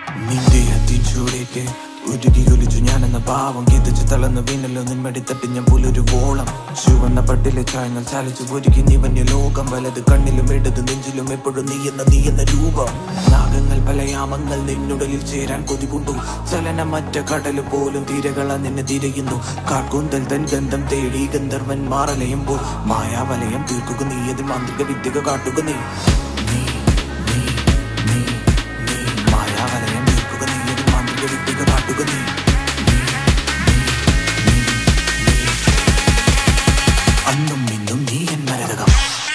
നിന്റെ അതിച്ചൂടേറ്റ് ഉരുകി ഒലിച്ചു ഞാനെന്ന ഭാവം കിതച്ചു തളർന്നു വീണല്ലോ നിന്മടി തട്ടി ഞാൻ പുലൊരു വോളം ചുവന്ന പട്ടിലെ ചായങ്ങൾ ചാലിച്ചു ഒരുക്കി നീ വന്യ ലോകം വലത് കണ്ണിലും ഇടത് നെഞ്ചിലും എപ്പോഴും നീ എന്ന നീ എന്ന രൂപം നാഗങ്ങൾ പലയാമങ്ങൾ നിന്നുടലിൽ ചേരാൻ കൊതികൊണ്ടു ചലനമറ്റ കടല് പോലും തീരകള നിന്നെ തിരയുന്നു കാർക്കൂന്തൽ തൻ ഗന്ധം തേടി ഗന്ധർവൻ മാറലയുമ്പോൾ മായാവലയം തീർക്കുക നീ അതിൽ മാന്ത്രിക വിദ്യക കാട്ടുക നീ നീ നീ നീ നീ മായാവലയം തീർക്കുക നീ അതിൽ മാന്ത്രിക വിദ്യക കാട്ടുക നീ നീ, നീ, നീ, നീ. അന്നും ഇന്നും നീ എൻ മരതകം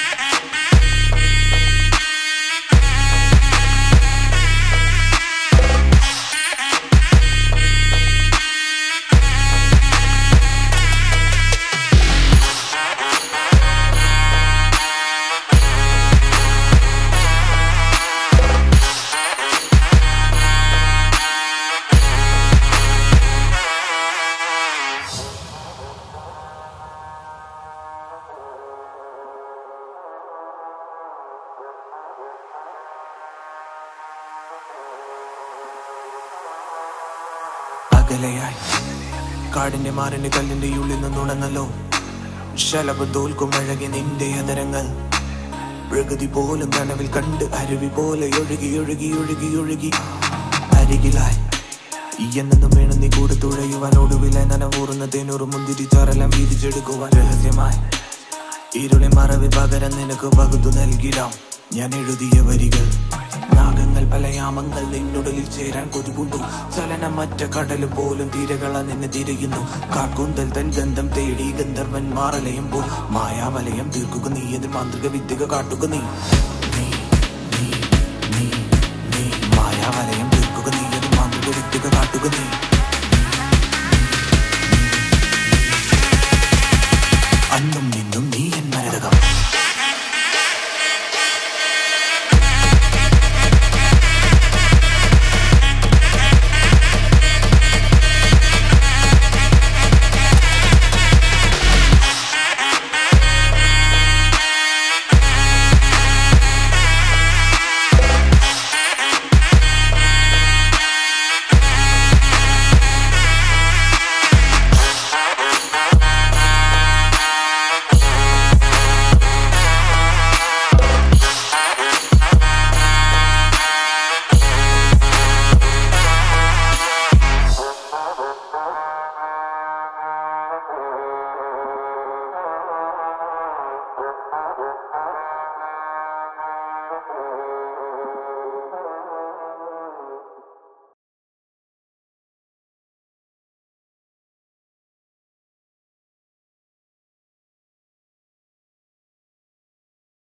അകലെയായി കാടിന്റെ മാറിന്റെ കല്ലിന്റെ ഉള്ളിൽ നിന്നുണങ്ങല്ലോ ശലഭം തോൽക്കും അഴകി നിന്റെ അതരങ്ങൾ പ്രകൃതി പോലും കനവിൽ കണ്ട് അരുവി പോലെ ഒഴുകി ഒഴുകി ഒഴുകി ഒഴുകി അരികിലായി ഈ എന്നെന്നും വേണം നീ കൂടെ തുഴയുവാൻ ഒടുവിലെ നനവൂറുന്ന തേനൂറ് മുന്തിരി ചോറെല്ലാം വീതിച്ചെടുക്കുവാൻ രഹസ്യമായി ഇരുളി മറവി പകരം നിനക്ക് പകുത്തു നൽകിടാം ഞാൻ എഴുതിയ വരികൾ നാഗങ്ങൾ പലയാമങ്ങൾ നിന്നുടലിൽ ചേരാൻ കൊതികൊണ്ടു ചലനമറ്റ കടല് പോലും തീരകള നിന്നെ തിരയുന്നു കാർക്കൂന്തൽ തൻ ഗന്ധം തേടി ഗന്ധർവൻ മാറലയുമ്പോൾ മായാവലയം തീർക്കുക നീ അതിൽ മാന്ത്രിക വിദ്യക കാട്ടുക നീ